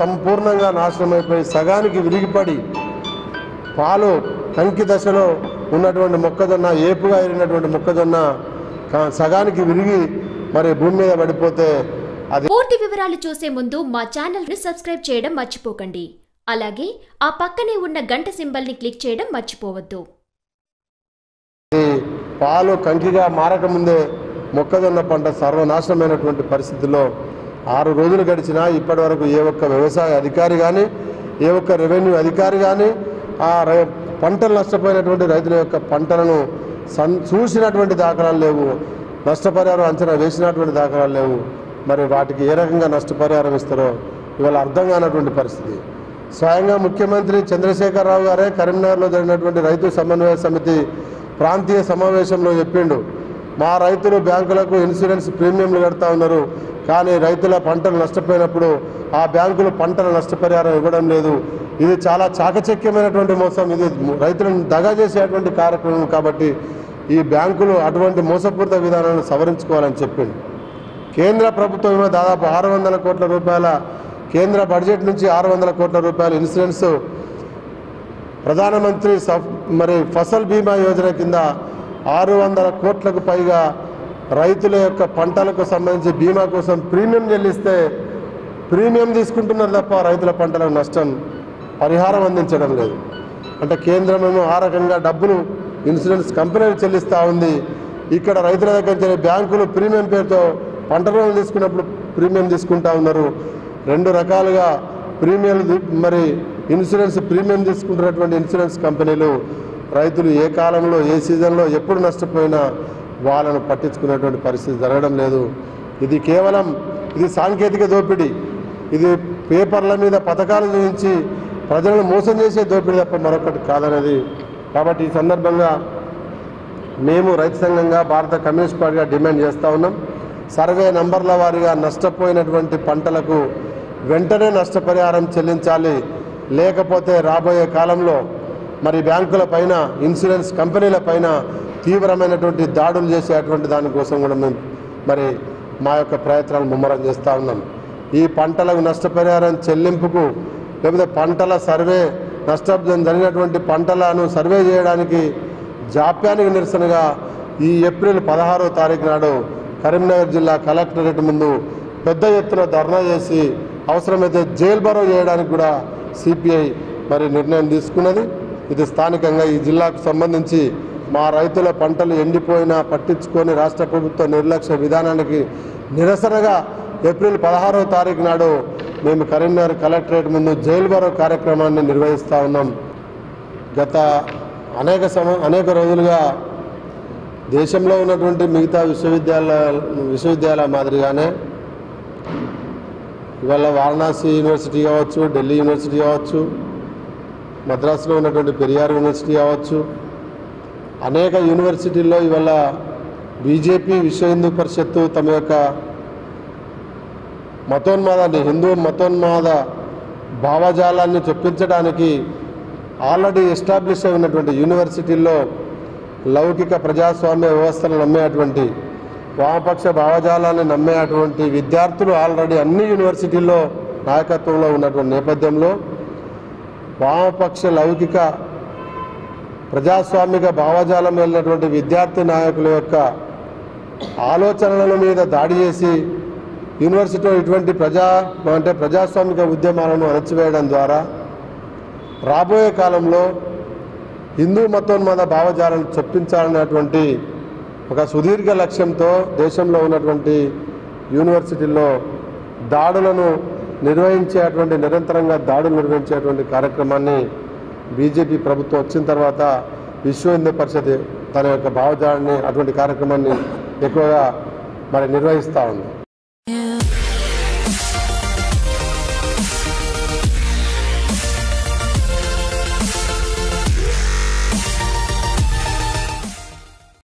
సంపూర్ణంగా నాశనమైపోయి సగానికి విరిగిపడి పాలు కంకి దశలో ఉన్నటువంటి మొక్కజొన్న ఏపుగా ఎరిగినటువంటి మొక్కజొన్న కా- సగానికి విరిగి మరి భూమి మీద పడిపోతే అది పూర్తి వివరాలు చూసే ముందు మా ఛానల్ ని సబ్స్క్రైబ్ చేయడం మర్చిపోకండి అలాగే ఆ పక్కనే ఉన్న గంట సింబల్ ని క్లిక్ చేయడం మర్చిపోవద్దు పాలు కంకిగా మారకముందే మొక్కజొన్న పంట సర్వనాశనమైనటువంటి పరిస్థితుల్లో ఆరు రోజులు గడిచినా ఇప్పటి వరకు ఏ ఒక్క వ్యవసాయ అధికారి కానీ ఏ ఒక్క రెవెన్యూ అధికారి కానీ ఆ రై- పంటలు నష్టపోయినటువంటి రైతుల యొక్క పంటలను సన్ చూసినటువంటి దాఖలాలు లేవు నష్టపరిహారం అంచనా వేసినటువంటి దాఖలాలు లేవు మరి వాటికి ఏ రకంగా నష్టపరిహారం ఇస్తారో ఇవాళ అర్థం కానటువంటి పరిస్థితి స్వయంగా ముఖ్యమంత్రి చంద్రశేఖరరావు గారే కరీంనగర్లో జరిగినటువంటి రైతు సమన్వయ సమితి ప్రాంతీయ సమావేశంలో చెప్పిండు మా రైతులు బ్యాంకులకు ఇన్సూరెన్స్ ప్రీమియంలు కడతా ఉన్నారు కానీ రైతుల పంటలు నష్టపోయినప్పుడు ఆ బ్యాంకులు పంటల నష్టపరిహారం ఇవ్వడం లేదు ఇది చాలా చాకచక్యమైనటువంటి మోసం ఇది రైతులను దగా చేసేటువంటి కార్యక్రమం కాబట్టి ఈ బ్యాంకులు అటువంటి మోసపూరిత విధానాలను సవరించుకోవాలని చెప్పిండు కేంద్ర ప్రభుత్వం ఏమో దాదాపు ఆరు వందల కోట్ల రూపాయల కేంద్ర బడ్జెట్ నుంచి ఆరు వందల కోట్ల రూపాయల ఇన్సూరెన్స్ ప్రధానమంత్రి సఫ్ మరి ఫసల్ బీమా యోజన కింద ఆరు వందల కోట్లకు పైగా రైతుల యొక్క పంటలకు సంబంధించి బీమా కోసం ప్రీమియం చెల్లిస్తే ప్రీమియం తీసుకుంటున్నారు తప్ప రైతుల పంటలకు నష్టం పరిహారం అందించడం లేదు అంటే కేంద్రం ఏమో ఆ రకంగా డబ్బులు ఇన్సూరెన్స్ కంపెనీలు చెల్లిస్తూ ఉంది ఇక్కడ రైతుల దగ్గర నుంచి బ్యాంకులు ప్రీమియం పేరుతో పంట రుణాలు తీసుకున్నప్పుడు ప్రీమియం తీసుకుంటా ఉన్నారు రెండు రకాలుగా ప్రీమియంలు తీ- మరి ఇన్సూరెన్స్ ప్రీమియం తీసుకుంటున్నటువంటి ఇన్సూరెన్స్ కంపెనీలు రైతులు ఏ కాలంలో ఏ సీజన్లో ఎప్పుడు నష్టపోయినా వాళ్ళను పట్టించుకునేటువంటి పరిస్థితి జరగడం లేదు ఇది కేవలం ఇది సాంకేతిక దోపిడీ ఇది పేపర్ల మీద పథకాలు చూపించి ప్రజలను మోసం చేసే దోపిడీ తప్ప మరొకటి కాదనేది కాబట్టి ఈ సందర్భంగా మేము రైతు సంఘంగా భారత కమ్యూనిస్ట్ పార్టీగా డిమాండ్ చేస్తూ ఉన్నాం సర్వే నంబర్ల వారీగా నష్టపోయినటువంటి పంటలకు వెంటనే నష్టపరిహారం చెల్లించాలి లేకపోతే రాబోయే కాలంలో మరి బ్యాంకుల పైన ఇన్సూరెన్స్ కంపెనీల పైన తీవ్రమైనటువంటి దాడులు చేసేటువంటి దానికోసం కూడా మేము మరి మా యొక్క ప్రయత్నాలు ముమ్మరం చేస్తూ ఉన్నాం ఈ పంటలకు నష్టపరిహారం చెల్లింపుకు లేకపోతే పంటల సర్వే నష్టం జరిగినటువంటి పంటలను సర్వే చేయడానికి జాప్యానికి నిరసనగా ఈ ఏప్రిల్ పదహారో తారీఖు నాడు కరీంనగర్ జిల్లా కలెక్టరేట్ ముందు పెద్ద ఎత్తున ధర్నా చేసి అవసరమైతే జైలు బరో చేయడానికి కూడా సిపిఐ మరి నిర్ణయం తీసుకున్నది ఇది స్థానికంగా ఈ జిల్లాకు సంబంధించి మా రైతుల పంటలు ఎండిపోయినా పట్టించుకొని రాష్ట్ర ప్రభుత్వ నిర్లక్ష్య విధానానికి నిరసనగా ఏప్రిల్ పదహారవ తారీఖు నాడు మేము కరీంనగర్ కలెక్టరేట్ ముందు జైలు బరో కార్యక్రమాన్ని నిర్వహిస్తూ ఉన్నాం గత అనేక సమ అనేక రోజులుగా దేశంలో ఉన్నటువంటి మిగతా విశ్వవిద్యాలయ విశ్వవిద్యాలయాల మాదిరిగానే ఇవాళ వారణాసి యూనివర్సిటీ కావచ్చు ఢిల్లీ యూనివర్సిటీ కావచ్చు మద్రాసులో ఉన్నటువంటి పెరియార్ యూనివర్సిటీ కావచ్చు అనేక యూనివర్సిటీల్లో ఇవాళ బీజేపీ విశ్వ హిందూ పరిషత్తు తమ యొక్క మతోన్మాదాన్ని హిందూ మతోన్మాద భావజాలాన్ని చొప్పించడానికి ఆల్రెడీ ఎస్టాబ్లిష్ అయి ఉన్నటువంటి యూనివర్సిటీల్లో లౌకిక ప్రజాస్వామ్య వ్యవస్థను నమ్మేటువంటి వామపక్ష భావజాలాన్ని నమ్మేటువంటి విద్యార్థులు ఆల్రెడీ అన్ని యూనివర్సిటీల్లో నాయకత్వంలో ఉన్నటువంటి నేపథ్యంలో వామపక్ష లౌకిక ప్రజాస్వామిక భావజాలం వెళ్ళినటువంటి విద్యార్థి నాయకుల యొక్క ఆలోచనల మీద దాడి చేసి యూనివర్సిటీలో ఇటువంటి ప్రజా అంటే ప్రజాస్వామిక ఉద్యమాలను అణచివేయడం ద్వారా రాబోయే కాలంలో హిందూ మతోన్మాద భావజాలను చొప్పించాలనేటువంటి ఒక సుదీర్ఘ లక్ష్యంతో దేశంలో ఉన్నటువంటి యూనివర్సిటీల్లో దాడులను నిర్వహించేటువంటి నిరంతరంగా దాడులు నిర్వహించేటువంటి కార్యక్రమాన్ని బీజేపీ ప్రభుత్వం వచ్చిన తర్వాత విశ్వ హిందూ పరిషత్ తన యొక్క భావజాలాన్ని అటువంటి కార్యక్రమాన్ని ఎక్కువగా మరి నిర్వహిస్తూ ఉంది